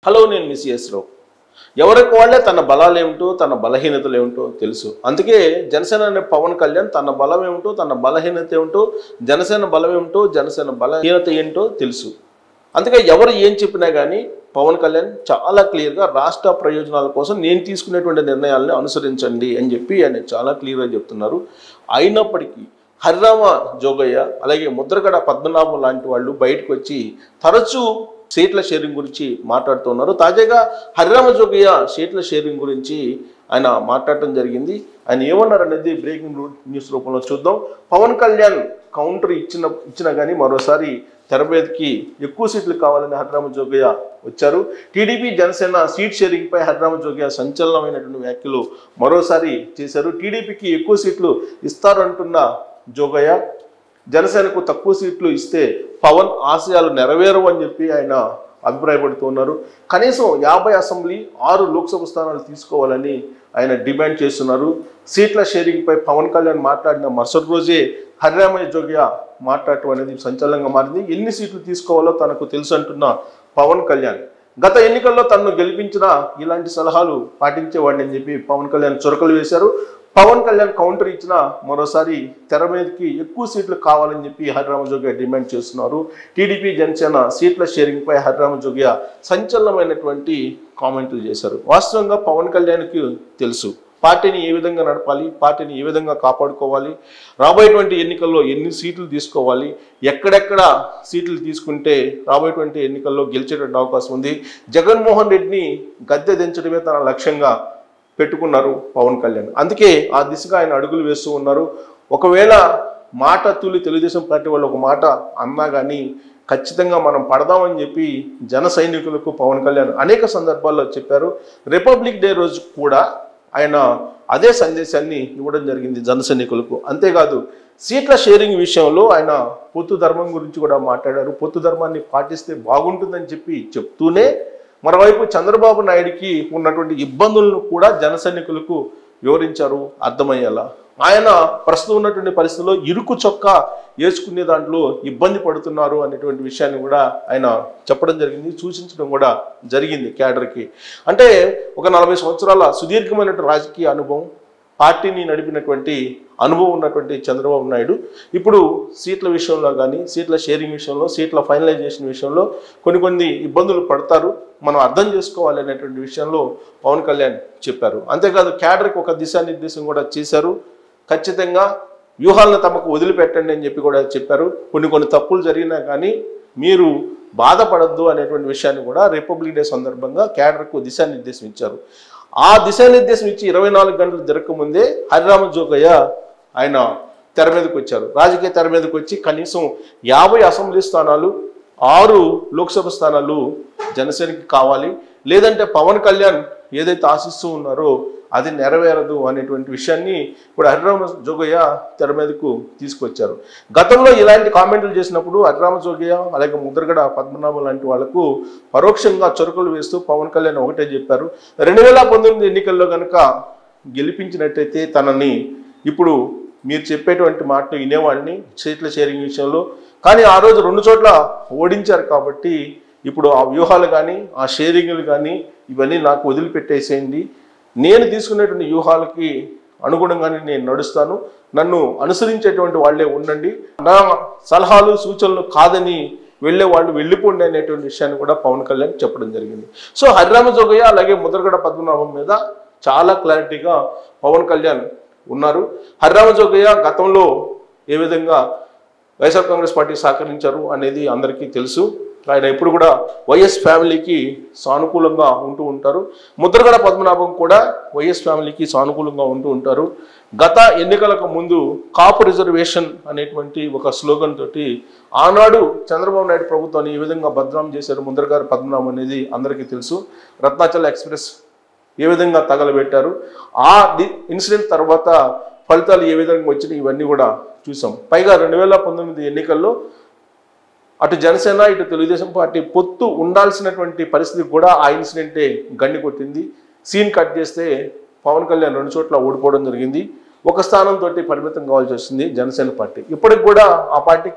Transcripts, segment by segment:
hello నేను miss రావు ఎవరికి వాళ్ళే తన బలాలు ఏమిటో తన బలహీనతలు ఏమిటో తెలుసు అందుకే జనసేన అనే పవన్ కళ్యాణ్ తన బలం ఏమిటో తన బలహీనత ఏమిటో జనసేన బలం ఏమిటో జనసేన బలహీనత ఏంటో తెలుసు అందుకే ఎవరు ఏం చెప్పినా కానీ పవన్ కళ్యాణ్ చాలా క్లియర్గా రాష్ట్ర ప్రయోజనాల కోసం నేను తీసుకునేటువంటి నిర్ణయాలను అనుసరించండి అని చెప్పి ఆయన చాలా క్లియర్గా చెప్తున్నారు అయినప్పటికీ హరిరామ జోగయ్య అలాగే ముద్రగడ పద్మనాభం లాంటి వాళ్ళు బయటకు వచ్చి తరచూ సీట్ల షేరింగ్ గురించి మాట్లాడుతున్నారు తాజాగా హరిరామ జోగయ్య సీట్ల షేరింగ్ గురించి ఆయన మాట్లాడటం జరిగింది ఆయన ఏమన్నారు అనేది బ్రేకింగ్ న్యూస్ రూపంలో చూద్దాం పవన్ కళ్యాణ్ కౌంటర్ ఇచ్చిన ఇచ్చినా కానీ మరోసారి తెర మీదకి ఎక్కువ సీట్లు కావాలని హరిరామ జోగయ్య వచ్చారు టీడీపీ జనసేన సీట్ షేరింగ్ పై హరిరామ జోగయ్య సంచలనమైనటువంటి వ్యాఖ్యలు మరోసారి చేశారు టీడీపీకి ఎక్కువ సీట్లు ఇస్తారంటున్న జోగయ్య జనసేనకు తక్కువ సీట్లు ఇస్తే పవన్ ఆశయాలు నెరవేరవు అని చెప్పి ఆయన అభిప్రాయపడుతున్నారు కనీసం యాభై అసెంబ్లీ ఆరు లోక్సభ స్థానాలు తీసుకోవాలని ఆయన డిమాండ్ చేస్తున్నారు సీట్ల షేరింగ్పై పవన్ కళ్యాణ్ మాట్లాడిన మరుసటి రోజే హరిరామయ్య జోగ్య మాట్లాడటం అనేది సంచలనంగా మారింది ఎన్ని సీట్లు తీసుకోవాలో తనకు తెలుసు అంటున్న పవన్ కళ్యాణ్ గత ఎన్నికల్లో తనను గెలిపించిన ఇలాంటి సలహాలు పాటించేవాడిని అని చెప్పి పవన్ కళ్యాణ్ చురకలు వేశారు పవన్ కళ్యాణ్ కౌంటర్ ఇచ్చిన మరోసారి తెర మీదకి ఎక్కువ సీట్లు కావాలని చెప్పి హరిరామ జోగ్య డిమాండ్ చేస్తున్నారు టీడీపీ జనసేన సీట్ల షేరింగ్ పై హరిరామ జోగ్య సంచలనమైనటువంటి కామెంట్లు చేశారు వాస్తవంగా పవన్ కళ్యాణ్కి తెలుసు పార్టీని ఏ విధంగా నడపాలి పార్టీని ఏ విధంగా కాపాడుకోవాలి రాబోయేటువంటి ఎన్నికల్లో ఎన్ని సీట్లు తీసుకోవాలి ఎక్కడెక్కడ సీట్లు తీసుకుంటే రాబోయేటువంటి ఎన్నికల్లో గెలిచేటువంటి అవకాశం ఉంది జగన్మోహన్ రెడ్డిని గద్దె దించడమే తన లక్ష్యంగా పెట్టుకున్నారు పవన్ కళ్యాణ్ అందుకే ఆ దిశగా ఆయన అడుగులు వేస్తూ ఉన్నారు ఒకవేళ మాట తూలి తెలుగుదేశం పార్టీ వాళ్ళు ఒక మాట అన్నా కానీ ఖచ్చితంగా మనం పడదామని చెప్పి జన సైనికులకు పవన్ కళ్యాణ్ అనేక సందర్భాల్లో చెప్పారు రిపబ్లిక్ డే రోజు కూడా ఆయన అదే సందేశాన్ని ఇవ్వడం జరిగింది జన సైనికులకు అంతేకాదు సీట్ల షేరింగ్ విషయంలో ఆయన పొత్తు ధర్మం గురించి కూడా మాట్లాడారు పొత్తు ధర్మాన్ని పాటిస్తే బాగుంటుందని చెప్పి చెప్తూనే మరోవైపు చంద్రబాబు నాయుడికి ఉన్నటువంటి ఇబ్బందులను కూడా జన సైనికులకు వివరించారు అర్థమయ్యేలా ఆయన ప్రస్తుతం ఉన్నటువంటి పరిస్థితుల్లో ఇరుకు చొక్కా వేసుకునే దాంట్లో ఇబ్బంది పడుతున్నారు అనేటువంటి విషయాన్ని కూడా ఆయన చెప్పడం జరిగింది సూచించడం కూడా జరిగింది క్యాడర్కి అంటే ఒక నలభై సంవత్సరాల సుదీర్ఘమైనటువంటి రాజకీయ అనుభవం పార్టీని నడిపినటువంటి అనుభవం ఉన్నటువంటి చంద్రబాబు నాయుడు ఇప్పుడు సీట్ల విషయంలో కానీ సీట్ల షేరింగ్ విషయంలో సీట్ల ఫైనలైజేషన్ విషయంలో కొన్ని కొన్ని ఇబ్బందులు పడతారు మనం అర్థం చేసుకోవాలి అనేటువంటి విషయంలో పవన్ కళ్యాణ్ చెప్పారు అంతేకాదు క్యాడర్కి ఒక దిశానిర్దేశం కూడా చేశారు ఖచ్చితంగా వ్యూహాలను తమకు వదిలిపెట్టండి అని చెప్పి కూడా చెప్పారు కొన్ని కొన్ని తప్పులు జరిగినా కానీ మీరు బాధపడద్దు అనేటువంటి విషయాన్ని కూడా రిపబ్లిక్ డే సందర్భంగా క్యాడర్కు దిశానిర్దేశం ఇచ్చారు ఆ దిశానిర్దేశం ఇచ్చి ఇరవై నాలుగు గంటలు జరగకముందే హరిరామ జోగయ్య ఆయన తెర మీదకి వచ్చారు రాజకీయ తెర మీదకి వచ్చి కనీసం యాభై అసెంబ్లీ స్థానాలు ఆరు లోక్సభ స్థానాలు జనసేనకి కావాలి లేదంటే పవన్ కళ్యాణ్ ఏదైతే ఆశిస్తూ ఉన్నారో అది నెరవేరదు అనేటువంటి విషయాన్ని ఇప్పుడు హరిరామ జోగయ్య తెర మీదకు తీసుకొచ్చారు గతంలో ఇలాంటి కామెంట్లు చేసినప్పుడు హరిరామ జోగయ్య అలాగే ముద్రగడ పద్మనాభం లాంటి వాళ్లకు పరోక్షంగా చొరకలు వేస్తూ పవన్ కళ్యాణ్ ఒకటే చెప్పారు రెండు వేల పంతొమ్మిది ఎన్నికల్లో కనుక గెలిపించినట్టయితే తనని ఇప్పుడు మీరు చెప్పేటువంటి మాటలు వినేవాడిని సీట్ల షేరింగ్ విషయంలో కానీ ఆ రోజు రెండు చోట్ల ఓడించారు కాబట్టి ఇప్పుడు ఆ వ్యూహాలు కానీ ఆ షేరింగ్లు కానీ ఇవన్నీ నాకు వదిలిపెట్టేసేయండి నేను తీసుకునేటువంటి వ్యూహాలకి అనుగుణంగానే నేను నడుస్తాను నన్ను అనుసరించేటువంటి వాళ్ళే ఉండండి నా సలహాలు సూచనలు కాదని వెళ్ళే వాళ్ళు వెళ్ళిపోండి అనేటువంటి విషయాన్ని కూడా పవన్ కళ్యాణ్ చెప్పడం జరిగింది సో హరిరామ జోగయ్య అలాగే ముద్రగడ పద్మనాభం మీద చాలా క్లారిటీగా పవన్ కళ్యాణ్ ఉన్నారు హరిరామ జోగయ్య గతంలో ఏ విధంగా వైఎస్ఆర్ కాంగ్రెస్ పార్టీ సహకరించారు అనేది అందరికీ తెలుసు ఆయన ఎప్పుడు కూడా వైఎస్ ఫ్యామిలీకి సానుకూలంగా ఉంటూ ఉంటారు ముద్రగడ పద్మనాభం కూడా వైఎస్ ఫ్యామిలీకి సానుకూలంగా ఉంటూ ఉంటారు గత ఎన్నికలకు ముందు కాపు రిజర్వేషన్ అనేటువంటి ఒక స్లోగన్ తోటి ఆనాడు చంద్రబాబు నాయుడు ప్రభుత్వాన్ని ఏ విధంగా బద్నాం చేశారు ముద్రగారు పద్మనాభం అనేది అందరికీ తెలుసు రత్నాచల్ ఎక్స్ప్రెస్ ఏ విధంగా తగలబెట్టారు ఆ డి- ఇన్సిడెంట్ తర్వాత ఫలితాలు ఏ విధంగా వచ్చినాయి ఇవన్నీ కూడా చూసాం పైగా రెండు వేల పంతొమ్మిది ఎన్నికల్లో అటు జనసేన ఇటు తెలుగుదేశం పార్టీ పొత్తు ఉండాల్సినటువంటి పరిస్థితి కూడా ఆ ఇన్సిడెంటే గండి కొట్టింది సీన్ కట్ చేస్తే పవన్ కళ్యాణ్ రెండు చోట్ల ఓడిపోవడం జరిగింది ఒక స్థానంతో పరిమితం కావాల్సి వస్తుంది జనసేన పార్టీ ఇప్పటికి కూడా ఆ పార్టీకి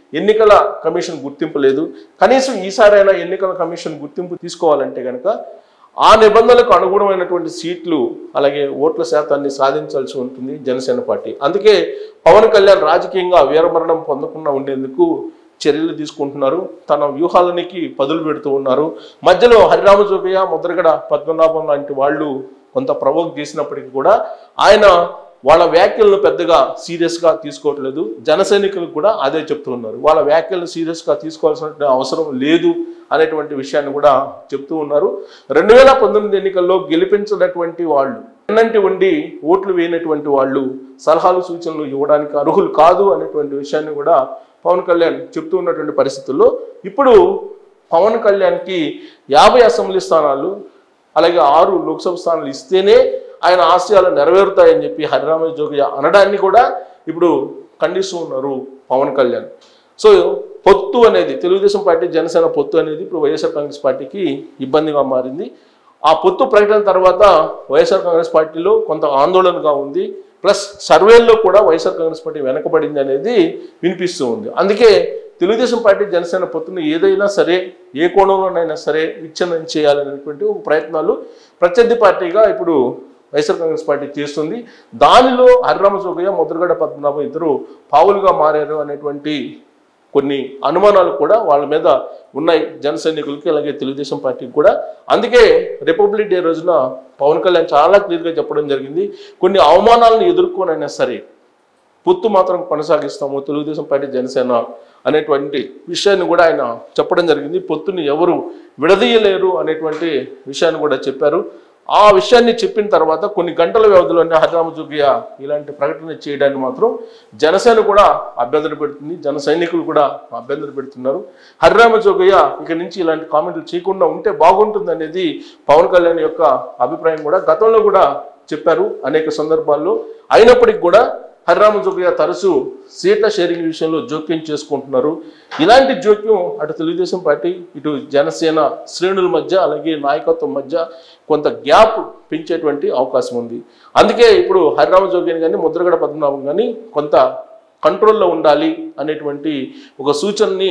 ఎన్నికల కమిషన్ గుర్తింపు లేదు కనీసం ఈసారైనా ఎన్నికల కమిషన్ గుర్తింపు తీసుకోవాలంటే కనుక ఆ నిబంధనలకు అనుగుణమైనటువంటి సీట్లు అలాగే ఓట్ల శాతాన్ని సాధించాల్సి ఉంటుంది జనసేన పార్టీ అందుకే పవన్ కళ్యాణ్ రాజకీయంగా వీరమరణం పొందకుండా ఉండేందుకు చర్యలు తీసుకుంటున్నారు తన వ్యూహాలనికి పదులు పెడుతూ ఉన్నారు మధ్యలో హరిరామ జోగయ్య ముద్రగడ పద్మనాభం లాంటి వాళ్ళు కొంత ప్రవోక్ చేసినప్పటికీ కూడా ఆయన వాళ్ళ వ్యాఖ్యలను పెద్దగా సీరియస్గా తీసుకోవట్లేదు జన సైనికులకు కూడా అదే చెప్తున్నారు వాళ్ళ వ్యాఖ్యలను సీరియస్గా తీసుకోవాల్సిన అవసరం లేదు అనేటువంటి విషయాన్ని కూడా చెప్తూ ఉన్నారు రెండు వేల పంతొమ్మిది ఎన్నికల్లో గెలిపించినటువంటి వాళ్ళు ఎన్నంటి ఉండి ఓట్లు వేయనటువంటి వాళ్ళు సలహాలు సూచనలు ఇవ్వడానికి అర్హులు కాదు అనేటువంటి విషయాన్ని కూడా పవన్ కళ్యాణ్ చెప్తూ ఉన్నటువంటి పరిస్థితుల్లో ఇప్పుడు పవన్ కళ్యాణ్కి యాభై అసెంబ్లీ స్థానాలు అలాగే ఆరు లోక్సభ స్థానాలు ఇస్తేనే ఆయన ఆశయాలు నెరవేరుతాయని చెప్పి హరిరామ జోగయ్య అనడాన్ని కూడా ఇప్పుడు ఖండిస్తూ ఉన్నారు పవన్ కళ్యాణ్ సో పొత్తు అనేది తెలుగుదేశం పార్టీ జనసేన పొత్తు అనేది ఇప్పుడు వైఎస్ఆర్ కాంగ్రెస్ పార్టీకి ఇబ్బందిగా మారింది ఆ పొత్తు ప్రకటన తర్వాత వైఎస్ఆర్ కాంగ్రెస్ పార్టీలో కొంత ఆందోళనగా ఉంది ప్లస్ సర్వేల్లో కూడా వైఎస్ఆర్ కాంగ్రెస్ పార్టీ వెనకబడింది అనేది వినిపిస్తూ ఉంది అందుకే తెలుగుదేశం పార్టీ జనసేన పొత్తును ఏదైనా సరే ఏ కోణంలోనైనా సరే విచ్ఛిన్నం చేయాలనేటువంటి ఒక ప్రయత్నాలు ప్రత్యర్థి పార్టీగా ఇప్పుడు వైఎస్ఆర్ కాంగ్రెస్ పార్టీ చేస్తుంది దానిలో హరిరామ జోగయ్య ముద్రగడ పద్మనాభం ఇద్దరు పావులుగా మారారు అనేటువంటి కొన్ని అనుమానాలు కూడా వాళ్ళ మీద ఉన్నాయి జన సైనికులకి అలాగే తెలుగుదేశం పార్టీకి కూడా అందుకే రిపబ్లిక్ డే రోజున పవన్ కళ్యాణ్ చాలా క్లియర్గా చెప్పడం జరిగింది కొన్ని అవమానాలను ఎదుర్కొనైనా సరే పొత్తు మాత్రం కొనసాగిస్తాము తెలుగుదేశం పార్టీ జనసేన అనేటువంటి విషయాన్ని కూడా ఆయన చెప్పడం జరిగింది పొత్తుని ఎవరు విడదీయలేరు అనేటువంటి విషయాన్ని కూడా చెప్పారు ఆ విషయాన్ని చెప్పిన తర్వాత కొన్ని గంటల వ్యవధిలోనే హరిరామ జోగియ ఇలాంటి ప్రకటన చేయడాన్ని మాత్రం జనసేన కూడా అభ్యంతర పెడుతుంది జన సైనికులు కూడా అభ్యంతర పెడుతున్నారు హరిరామ జోగయ్య ఇక నుంచి ఇలాంటి కామెంట్లు చేయకుండా ఉంటే బాగుంటుంది అనేది పవన్ కళ్యాణ్ యొక్క అభిప్రాయం కూడా గతంలో కూడా చెప్పారు అనేక సందర్భాల్లో అయినప్పటికీ కూడా హరిరామ జోగయ్య తరచూ సీట్ల షేరింగ్ విషయంలో జోక్యం చేసుకుంటున్నారు ఇలాంటి జోక్యం అటు తెలుగుదేశం పార్టీ ఇటు జనసేన శ్రేణుల మధ్య అలాగే నాయకత్వం మధ్య కొంత గ్యాప్ పెంచేటువంటి అవకాశం ఉంది అందుకే ఇప్పుడు హరిరామ జోగ్యని కానీ ముద్రగడ పద్మనాభం కానీ కొంత కంట్రోల్లో ఉండాలి అనేటువంటి ఒక సూచనని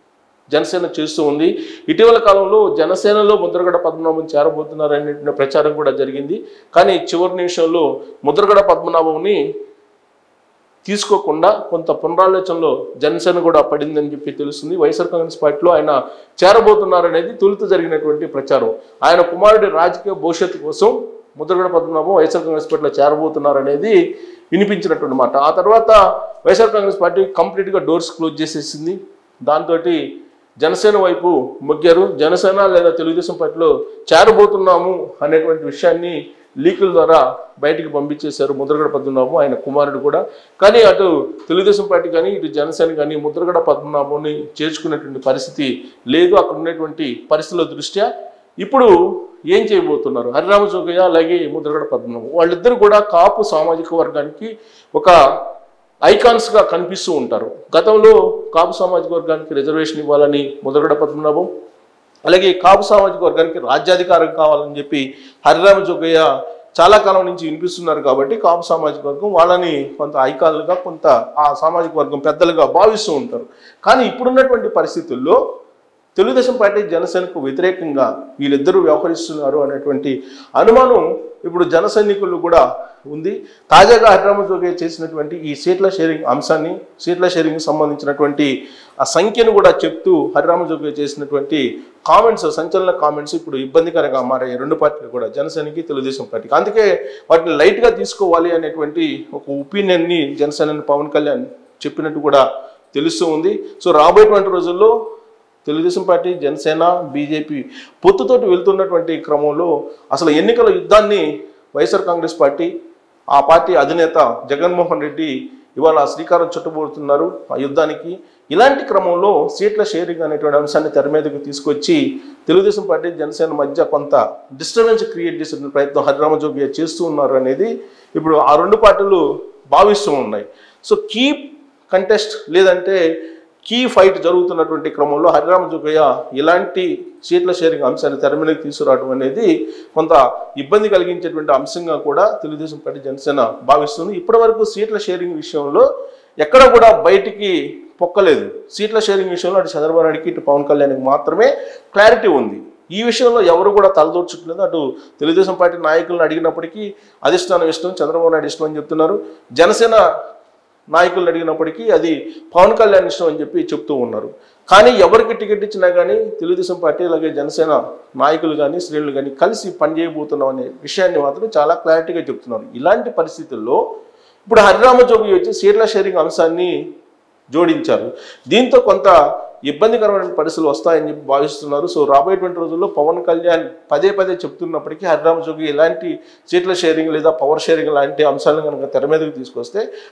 జనసేన చేస్తూ ఉంది ఇటీవల కాలంలో జనసేనలో ముద్రగడ పద్మనాభం చేరబోతున్నారు అనేటువంటి ప్రచారం కూడా జరిగింది కానీ చివరి నిమిషంలో ముద్రగడ పద్మనాభంని తీసుకోకుండా కొంత పునరాలోచనలో జనసేన కూడా పడిందని చెప్పి తెలుస్తుంది వైఎస్ఆర్ కాంగ్రెస్ పార్టీలో ఆయన చేరబోతున్నారనేది తొలుత జరిగినటువంటి ప్రచారం ఆయన కుమారుడి రాజకీయ భవిష్యత్తు కోసం ముద్రగడ పద్మనాభం వైఎస్ఆర్ కాంగ్రెస్ పార్టీలో చేరబోతున్నారనేది వినిపించినటువంటి మాట ఆ తర్వాత వైఎస్ఆర్ కాంగ్రెస్ పార్టీ కంప్లీట్గా డోర్స్ క్లోజ్ చేసేసింది దాంతో జనసేన వైపు మొగ్గారు జనసేన లేదా తెలుగుదేశం పార్టీలో చేరబోతున్నాము అనేటువంటి విషయాన్ని లీకుల ద్వారా బయటికి పంపించేశారు ముద్రగడ పద్మనాభం ఆయన కుమారుడు కూడా కానీ అటు తెలుగుదేశం పార్టీ కానీ ఇటు జనసేన కానీ ముద్రగడ పద్మనాభంని చేర్చుకునేటువంటి పరిస్థితి లేదు అక్కడ ఉన్నటువంటి పరిస్థితుల దృష్ట్యా ఇప్పుడు ఏం చేయబోతున్నారు హరిరామ జోగయ్య అలాగే ముద్రగడ పద్మనాభం వాళ్ళిద్దరు కూడా కాపు సామాజిక వర్గానికి ఒక ఐకాన్స్గా కనిపిస్తూ ఉంటారు గతంలో కాపు సామాజిక వర్గానికి రిజర్వేషన్ ఇవ్వాలని ముద్రగడ పద్మనాభం అలాగే కాపు సామాజిక వర్గానికి రాజ్యాధికారం కావాలని చెప్పి హరిరామ జోగయ్య చాలా కాలం నుంచి వినిపిస్తున్నారు కాబట్టి కాపు సామాజిక వర్గం వాళ్ళని కొంత ఐకాన్లుగా కొంత ఆ సామాజిక వర్గం పెద్దలుగా భావిస్తూ ఉంటారు కానీ ఇప్పుడున్నటువంటి పరిస్థితుల్లో తెలుగుదేశం పార్టీ జనసేనకు వ్యతిరేకంగా వీళ్ళిద్దరూ వ్యవహరిస్తున్నారు అనేటువంటి అనుమానం ఇప్పుడు జన సైనికులు కూడా ఉంది తాజాగా హరిరామ జోగయ్య చేసినటువంటి ఈ సీట్ల షేరింగ్ అంశాన్ని సీట్ల షేరింగ్ సంబంధించినటువంటి ఆ సంఖ్యను కూడా చెప్తూ హరిరామ జోగయ్య చేసినటువంటి కామెంట్స్ సంచలన కామెంట్స్ ఇప్పుడు ఇబ్బందికరంగా మారాయి రెండు పార్టీలు కూడా జనసేనకి తెలుగుదేశం పార్టీకి అందుకే వాటిని లైట్గా తీసుకోవాలి అనేటువంటి ఒక ఒపీనియన్ని జనసేన పవన్ కళ్యాణ్ చెప్పినట్టు కూడా తెలుస్తూ ఉంది సో రాబోయేటువంటి రోజుల్లో తెలుగుదేశం పార్టీ జనసేన బీజేపీ పొత్తుతోటి వెళ్తున్నటువంటి క్రమంలో అసలు ఎన్నికల యుద్ధాన్ని వైఎస్ఆర్ కాంగ్రెస్ పార్టీ ఆ పార్టీ అధినేత జగన్మోహన్ రెడ్డి ఇవాళ శ్రీకారం చుట్టబోతున్నారు ఆ యుద్ధానికి ఇలాంటి క్రమంలో సీట్ల షేరింగ్ అనేటువంటి అంశాన్ని తెర మీదకు తీసుకొచ్చి తెలుగుదేశం పార్టీ జనసేన మధ్య కొంత డిస్టర్బెన్స్ క్రియేట్ చేసే ప్రయత్నం హరిరామ జోగియ చేస్తూ ఉన్నారు అనేది ఇప్పుడు ఆ రెండు పార్టీలు భావిస్తూ ఉన్నాయి సో కీ కంటెస్ట్ లేదంటే కీ ఫైట్ జరుగుతున్నటువంటి క్రమంలో హరిరామ జోగయ్య ఇలాంటి సీట్ల షేరింగ్ అంశాన్ని తెర మీదకి తీసుకురావడం అనేది కొంత ఇబ్బంది కలిగించేటువంటి అంశంగా కూడా తెలుగుదేశం పార్టీ జనసేన భావిస్తుంది ఇప్పటి వరకు సీట్ల షేరింగ్ విషయంలో ఎక్కడ కూడా బయటికి పొక్కలేదు సీట్ల షేరింగ్ విషయంలో అటు చంద్రబాబు నాయుడుకి ఇటు పవన్ కళ్యాణ్కి మాత్రమే క్లారిటీ ఉంది ఈ విషయంలో ఎవరు కూడా తలదూర్చుకోలేదు అటు తెలుగుదేశం పార్టీ నాయకులను అడిగినప్పటికీ అధిష్టానం ఇష్టం చంద్రబాబు నాయుడు ఇష్టం అని చెప్తున్నారు జనసేన నాయకులను అడిగినప్పటికీ అది పవన్ కళ్యాణ్ ఇష్టం అని చెప్పి చెప్తూ ఉన్నారు కానీ ఎవరికి టికెట్ ఇచ్చినా కానీ తెలుగుదేశం పార్టీ అలాగే జనసేన నాయకులు కానీ శ్రేణులు కానీ కలిసి పనిచేయబోతున్నాం అనే విషయాన్ని మాత్రం చాలా క్లారిటీగా చెప్తున్నారు ఇలాంటి పరిస్థితుల్లో ఇప్పుడు హరిరామ జోగి వచ్చి సీట్ల షేరింగ్ అంశాన్ని జోడించారు దీంతో కొంత ఇబ్బందికరమైన పరిస్థితులు వస్తాయని చెప్పి భావిస్తున్నారు సో రాబోయేటువంటి రోజుల్లో పవన్ కళ్యాణ్ పదే పదే చెప్తున్నప్పటికీ హరిరామ జోగి ఇలాంటి సీట్ల షేరింగ్ లేదా పవర్ షేరింగ్ లాంటి అంశాలను కనుక తెర మీదకి తీసుకొస్తే